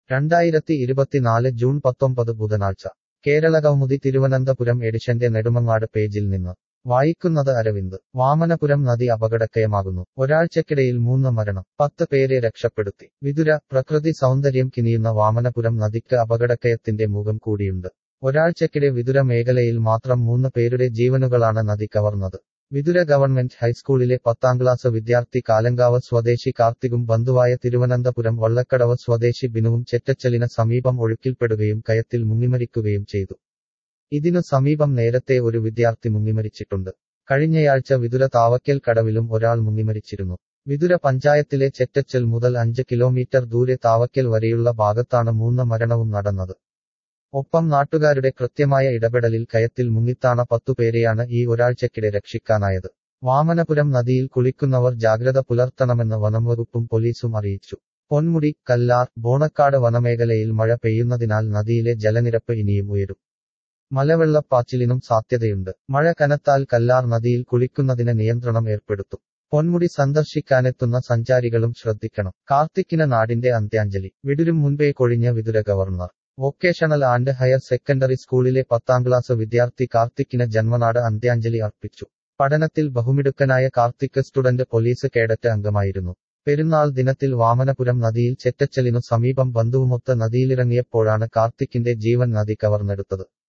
രണ്ടായിരത്തി ഇരുപത്തിനാല് ജൂൺ പത്തൊമ്പത് ബുധനാഴ്ച കേരള കൗമുദി തിരുവനന്തപുരം എഡിഷന്റെ നെടുമങ്ങാട് പേജിൽ നിന്ന് വായിക്കുന്നത് അരവിന്ദ് വാമനപുരം നദി അപകടക്കയമാകുന്നു ഒരാഴ്ചക്കിടയിൽ മൂന്ന് മരണം പത്ത് പേരെ രക്ഷപ്പെടുത്തി വിതുര പ്രകൃതി സൗന്ദര്യം കിനിയുന്ന വാമനപുരം നദിക്ക് അപകടക്കയത്തിന്റെ മുഖം കൂടിയുണ്ട് ഒരാഴ്ചക്കിടെ വിതുര മേഖലയിൽ മാത്രം മൂന്ന് പേരുടെ ജീവനുകളാണ് നദി കവർന്നത് വിതുര ഗവൺമെന്റ് ഹൈസ്കൂളിലെ പത്താം ക്ലാസ് വിദ്യാർത്ഥി കാലങ്കാവ് സ്വദേശി കാർത്തികും ബന്ധുവായ തിരുവനന്തപുരം വള്ളക്കടവ് സ്വദേശി ബിനുവും ചെറ്റച്ചലിന് സമീപം ഒഴുക്കിൽപ്പെടുകയും കയത്തിൽ മുങ്ങിമരിക്കുകയും ചെയ്തു ഇതിനു സമീപം നേരത്തെ ഒരു വിദ്യാർത്ഥി മുങ്ങിമരിച്ചിട്ടുണ്ട് കഴിഞ്ഞയാഴ്ച വിതുര താവക്കൽ കടവിലും ഒരാൾ മുങ്ങിമരിച്ചിരുന്നു വിതുര പഞ്ചായത്തിലെ ചെറ്റച്ചൽ മുതൽ അഞ്ച് കിലോമീറ്റർ ദൂരെ താവക്കൽ വരെയുള്ള ഭാഗത്താണ് മൂന്ന് മരണവും നടന്നത് ഒപ്പം നാട്ടുകാരുടെ കൃത്യമായ ഇടപെടലിൽ കയത്തിൽ മുങ്ങിത്താണ പത്തുപേരെയാണ് ഈ ഒരാഴ്ചക്കിടെ രക്ഷിക്കാനായത് വാമനപുരം നദിയിൽ കുളിക്കുന്നവർ ജാഗ്രത പുലർത്തണമെന്ന് വനംവകുപ്പും പോലീസും അറിയിച്ചു പൊന്മുടി കല്ലാർ ബോണക്കാട് വനമേഖലയിൽ മഴ പെയ്യുന്നതിനാൽ നദിയിലെ ജലനിരപ്പ് ഇനിയും ഉയരും മലവെള്ളപ്പാച്ചിലിനും സാധ്യതയുണ്ട് മഴ കനത്താൽ കല്ലാർ നദിയിൽ കുളിക്കുന്നതിന് നിയന്ത്രണം ഏർപ്പെടുത്തും പൊന്മുടി സന്ദർശിക്കാനെത്തുന്ന സഞ്ചാരികളും ശ്രദ്ധിക്കണം കാർത്തിക്കിന് നാടിന്റെ അന്ത്യാഞ്ജലി വിടുരും മുൻപേ കൊഴിഞ്ഞ Vithura government vocational and higher secondary സ്കൂളിലെ പത്താം ക്ലാസ് വിദ്യാർത്ഥി കാർത്തിക്കിന് ജന്മനാട് അന്ത്യാഞ്ജലി അർപ്പിച്ചു പഠനത്തിൽ ബഹുമിടുക്കനായ കാർത്തിക് സ്റ്റുഡന്റ് പോലീസ് കേഡറ്റ് അംഗമായിരുന്നു പെരുന്നാൾ ദിനത്തിൽ വാമനപുരം നദിയിൽ ചെറ്റച്ചലിനു സമീപം ബന്ധുവുമൊത്ത് നദിയിലിറങ്ങിയപ്പോഴാണ് കാർത്തിക്കിന്റെ ജീവൻ നദി കവർന്നെടുത്തത്